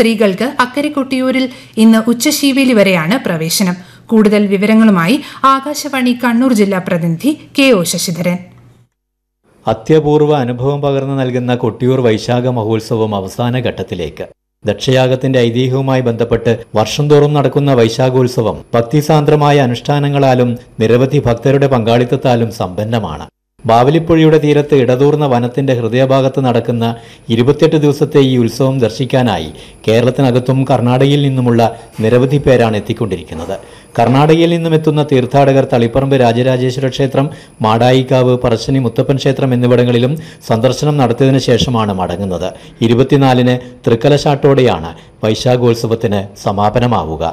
സ്ത്രീകൾക്ക് അക്കരെ കൊട്ടിയൂരിൽ ഇന്ന് ഉച്ചശീവേലി വരെയാണ് പ്രവേശനം കൂടുതൽ വിവരങ്ങളുമായി ആകാശവാണി കണ്ണൂർ ജില്ലാ പ്രതിനിധി കെ ഒ ശശിധരൻ അത്യപൂർവ അനുഭവം പകർന്നു നൽകുന്ന കൊട്ടിയൂർ വൈശാഖ മഹോത്സവം അവസാന ഘട്ടത്തിലേക്ക് ദക്ഷയാഗത്തിന്റെ ഐതിഹ്യവുമായി ബന്ധപ്പെട്ട് വർഷം തോറും നടക്കുന്ന വൈശാഖോത്സവം ഭക്തിസാന്ദ്രമായ അനുഷ്ഠാനങ്ങളാലും നിരവധി ഭക്തരുടെ പങ്കാളിത്തത്താലും സമ്പന്നമാണ് ബാവലിപ്പുഴയുടെ തീരത്ത് ഇടതൂർന്ന വനത്തിന്റെ ഹൃദയഭാഗത്ത് നടക്കുന്ന ഇരുപത്തിയെട്ട് ദിവസത്തെ ഈ ഉത്സവം ദർശിക്കാനായി കേരളത്തിനകത്തും കർണാടകയിൽ നിന്നുമുള്ള നിരവധി പേരാണ് എത്തിക്കൊണ്ടിരിക്കുന്നത് കർണാടകയിൽ നിന്നും എത്തുന്ന തീർത്ഥാടകർ തളിപ്പറമ്പ് രാജരാജേശ്വര ക്ഷേത്രം മാടായിക്കാവ് പറശ്ശിനി മുത്തപ്പൻ ക്ഷേത്രം എന്നിവിടങ്ങളിലും സന്ദർശനം നടത്തിയതിനു ശേഷമാണ് മടങ്ങുന്നത് ഇരുപത്തിനാലിന് തൃക്കലശാട്ടോടെയാണ് വൈശാഖോത്സവത്തിന് സമാപനമാവുക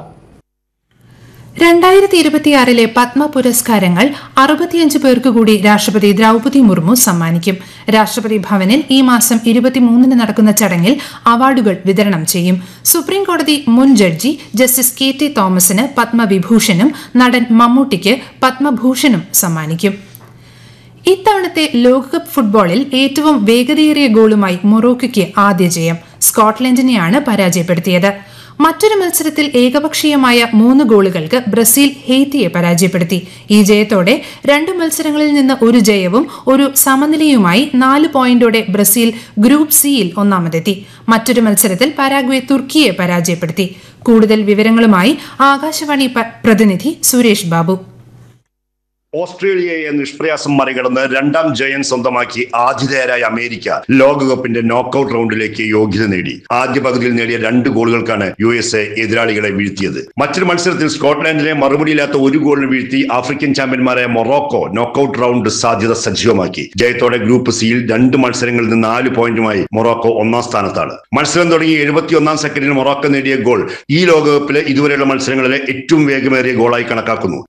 രണ്ടായിരത്തി ഇരുപത്തിയാറിലെ പത്മ പുരസ്കാരങ്ങൾ അറുപത്തിയഞ്ച് പേർക്ക് കൂടി രാഷ്ട്രപതി ദ്രൗപതി മുർമു സമ്മാനിക്കും രാഷ്ട്രപതി ഭവനിൽ ഈ മാസം ഇരുപത്തിമൂന്നിന് നടക്കുന്ന ചടങ്ങിൽ അവാർഡുകൾ വിതരണം ചെയ്യും സുപ്രീം കോടതി മുൻ ജഡ്ജി ജസ്റ്റിസ് കെ ടി തോമസിന് പത്മവിഭൂഷണും നടൻ മമ്മൂട്ടിക്ക് പത്മഭൂഷണും സമ്മാനിക്കും ഇത്തവണത്തെ ലോകകപ്പ് ഫുട്ബോളിൽ ഏറ്റവും വേഗതയേറിയ ഗോളുമായി മൊറോക്കോയ്ക്ക് ആദ്യ ജയം സ്കോട്ട്ലൻഡിനെയാണ് പരാജയപ്പെടുത്തിയത് മറ്റൊരു മത്സരത്തിൽ ഏകപക്ഷീയമായ മൂന്ന് ഗോളുകൾക്ക് ബ്രസീൽ ഹെയ്ത്തിയെ പരാജയപ്പെടുത്തി ഈ ജയത്തോടെ രണ്ട് മത്സരങ്ങളിൽ നിന്ന് ഒരു ജയവും ഒരു സമനിലയുമായി നാല് പോയിന്റോടെ ബ്രസീൽ ഗ്രൂപ്പ് സിയിൽ ഒന്നാമതെത്തി മറ്റൊരു മത്സരത്തിൽ പരാഗ്വെ തുർക്കിയെ പരാജയപ്പെടുത്തി കൂടുതൽ വിവരങ്ങളുമായി ആകാശവാണി പ്രതിനിധി സുരേഷ് ബാബു ഓസ്ട്രേലിയയെ നിഷ്പ്രയാസം മറികടന്ന് രണ്ടാം ജയം സ്വന്തമാക്കി ആതിഥേയരായ അമേരിക്ക ലോകകപ്പിന്റെ നോക്കൌട്ട് റൗണ്ടിലേക്ക് യോഗ്യത നേടി ആദ്യ പകുതിയിൽ നേടിയ രണ്ട് ഗോളുകൾക്കാണ് യു എസ് എ എതിരാളികളെ വീഴ്ത്തിയത് മറ്റൊരു മത്സരത്തിൽ സ്കോട്ട്ലാൻഡിനെ മറുപടിയില്ലാത്ത ഒരു ഗോളിന് വീഴ്ത്തി ആഫ്രിക്കൻ ചാമ്പ്യന്മാരായ മൊറോക്കോ നോക്കൌട്ട് റൗണ്ട് സാധ്യത സജീവമാക്കി ജയത്തോടെ ഗ്രൂപ്പ് സിയിൽ രണ്ട് മത്സരങ്ങളിൽ നിന്ന് നാല് പോയിന്റുമായി മൊറോക്കോ ഒന്നാം സ്ഥാനത്താണ് മത്സരം തുടങ്ങി എഴുപത്തിയൊന്നാം സെക്കൻഡിൽ മൊറോക്കോ നേടിയ ഗോൾ ഈ ലോകകപ്പിലെ ഇതുവരെയുള്ള മത്സരങ്ങളിലെ ഏറ്റവും വേഗമേറിയ ഗോളായി കണക്കാക്കുന്നു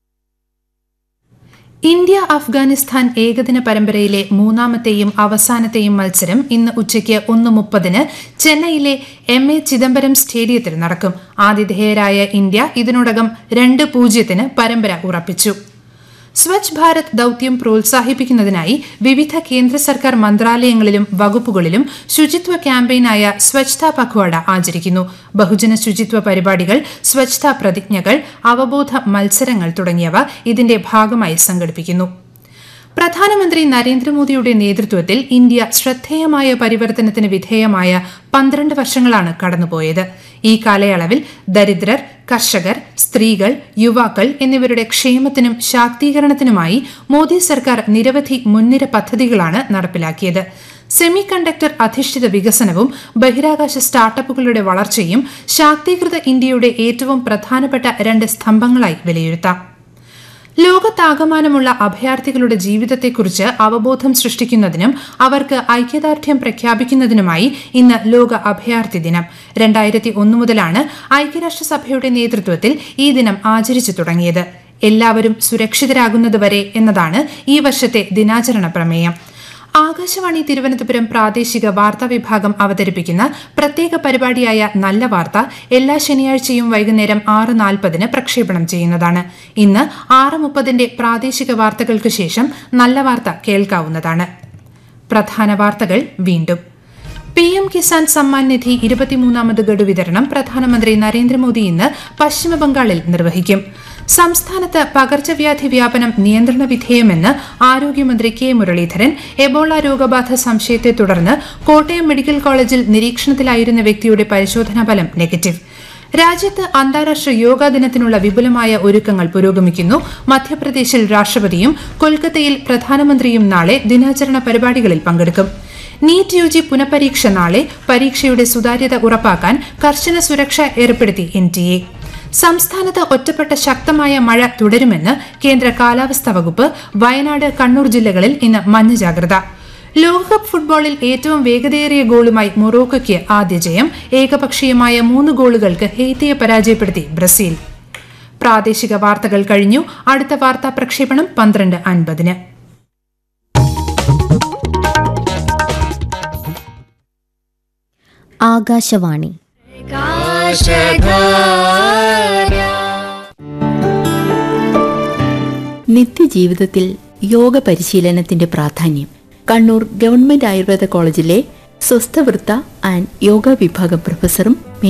ഇന്ത്യ അഫ്ഗാനിസ്ഥാൻ ഏകദിന പരമ്പരയിലെ മൂന്നാമത്തെയും അവസാനത്തെയും മത്സരം ഇന്ന് ഉച്ചയ്ക്ക് ഒന്ന് മുപ്പതിന് ചെന്നൈയിലെ എം എ ചിദംബരം സ്റ്റേഡിയത്തിൽ നടക്കും ആതിഥേയരായ ഇന്ത്യ ഇതിനോടകം രണ്ട് പൂജ്യത്തിന് പരമ്പര ഉറപ്പിച്ചു സ്വച്ഛ് ഭാരത് ദൌത്യം പ്രോത്സാഹിപ്പിക്കുന്നതിനായി വിവിധ കേന്ദ്ര സർക്കാർ മന്ത്രാലയങ്ങളിലും വകുപ്പുകളിലും ശുചിത്വ ക്യാമ്പയിനായ സ്വച്ഛതാ പഖ്വാഡ ആചരിക്കുന്നു ബഹുജന ശുചിത്വ പരിപാടികൾ സ്വച്ഛതാ പ്രതിജ്ഞകൾ അവബോധ മത്സരങ്ങൾ തുടങ്ങിയവ ഇതിന്റെ ഭാഗമായി സംഘടിപ്പിക്കുന്നു പ്രധാനമന്ത്രി നരേന്ദ്രമോദിയുടെ നേതൃത്വത്തിൽ ഇന്ത്യ ശ്രദ്ധേയമായ പരിവർത്തനത്തിന് വിധേയമായ പന്ത്രണ്ട് വർഷങ്ങളാണ് കടന്നുപോയത് ഈ കാലയളവിൽ ദരിദ്രർ കർഷകർ സ്ത്രീകൾ യുവാക്കൾ എന്നിവരുടെ ക്ഷേമത്തിനും ശാക്തീകരണത്തിനുമായി മോദി സർക്കാർ നിരവധി മുൻനിര പദ്ധതികളാണ് നടപ്പിലാക്കിയത് സെമി കണ്ടക്ടർ അധിഷ്ഠിത വികസനവും ബഹിരാകാശ സ്റ്റാർട്ടപ്പുകളുടെ വളർച്ചയും ശാക്തീകൃത ഇന്ത്യയുടെ ഏറ്റവും പ്രധാനപ്പെട്ട രണ്ട് സ്തംഭങ്ങളായി വിലയിരുത്താം ലോകത്താകമാനമുള്ള അഭയാർത്ഥികളുടെ ജീവിതത്തെക്കുറിച്ച് അവബോധം സൃഷ്ടിക്കുന്നതിനും അവർക്ക് ഐക്യദാർഢ്യം പ്രഖ്യാപിക്കുന്നതിനുമായി ഇന്ന് ലോക അഭയാർത്ഥി ദിനം രണ്ടായിരത്തി ഒന്ന് മുതലാണ് ഐക്യരാഷ്ട്രസഭയുടെ നേതൃത്വത്തിൽ ഈ ദിനം ആചരിച്ചു തുടങ്ങിയത് എല്ലാവരും സുരക്ഷിതരാകുന്നതുവരെ എന്നതാണ് ഈ വർഷത്തെ ദിനാചരണ പ്രമേയം ആകാശവാണി തിരുവനന്തപുരം പ്രാദേശിക വാർത്താ വിഭാഗം അവതരിപ്പിക്കുന്ന പ്രത്യേക പരിപാടിയായ നല്ല വാർത്ത എല്ലാ ശനിയാഴ്ചയും വൈകുന്നേരം ആറ് നാൽപ്പതിന് പ്രക്ഷേപണം ചെയ്യുന്നതാണ് ഇന്ന് ആറ് മുപ്പതിന്റെ പ്രാദേശിക വാർത്തകൾക്ക് ശേഷം നല്ല വാർത്ത കേൾക്കാവുന്നതാണ് പ്രധാന വാർത്തകൾ വീണ്ടും പി എം കിസാൻ സമ്മാൻ നിധി ഇരുപത്തിമൂന്നാമത് ഗഡു വിതരണം പ്രധാനമന്ത്രി നരേന്ദ്രമോദി ഇന്ന് പശ്ചിമബംഗാളിൽ നിർവഹിക്കും സംസ്ഥാനത്ത് പകർച്ചവ്യാധി വ്യാപനം നിയന്ത്രണ വിധേയമെന്ന് ആരോഗ്യമന്ത്രി കെ മുരളീധരൻ എബോള രോഗബാധ സംശയത്തെ തുടർന്ന് കോട്ടയം മെഡിക്കൽ കോളേജിൽ നിരീക്ഷണത്തിലായിരുന്ന വ്യക്തിയുടെ പരിശോധനാ ഫലം നെഗറ്റീവ് രാജ്യത്ത് അന്താരാഷ്ട്ര യോഗാ ദിനത്തിനുള്ള വിപുലമായ ഒരുക്കങ്ങൾ പുരോഗമിക്കുന്നു മധ്യപ്രദേശിൽ രാഷ്ട്രപതിയും കൊൽക്കത്തയിൽ പ്രധാനമന്ത്രിയും നാളെ ദിനാചരണ പരിപാടികളിൽ പങ്കെടുക്കും നീറ്റ് യു ജി പുനഃപരീക്ഷ നാളെ പരീക്ഷയുടെ സുതാര്യത ഉറപ്പാക്കാൻ കർശന സുരക്ഷ ഏർപ്പെടുത്തി എൻ ടി എ സംസ്ഥാനത്ത് ഒറ്റപ്പെട്ട ശക്തമായ മഴ തുടരുമെന്ന് കേന്ദ്ര കാലാവസ്ഥാ വകുപ്പ് വയനാട് കണ്ണൂർ ജില്ലകളിൽ ഇന്ന് മഞ്ഞ ജാഗ്രത ലോകകപ്പ് ഫുട്ബോളിൽ ഏറ്റവും വേഗതയേറിയ ഗോളുമായി മൊറോക്കോയ്ക്ക് ആദ്യ ജയം ഏകപക്ഷീയമായ മൂന്ന് ഗോളുകൾക്ക് ഹെയ്ത്തിയെ പരാജയപ്പെടുത്തി ബ്രസീൽ പ്രാദേശിക വാർത്തകൾ കഴിഞ്ഞു അടുത്ത വാർത്താ പ്രക്ഷേപണം പന്ത്രണ്ട് അൻപതിന് ആകാശവാണി നിത്യജീവിതത്തിൽ യോഗ പരിശീലനത്തിന്റെ പ്രാധാന്യം കണ്ണൂർ ഗവൺമെന്റ് ആയുർവേദ കോളേജിലെ സ്വസ്ഥവൃത്ത ആൻഡ് യോഗ വിഭാഗം പ്രൊഫസറും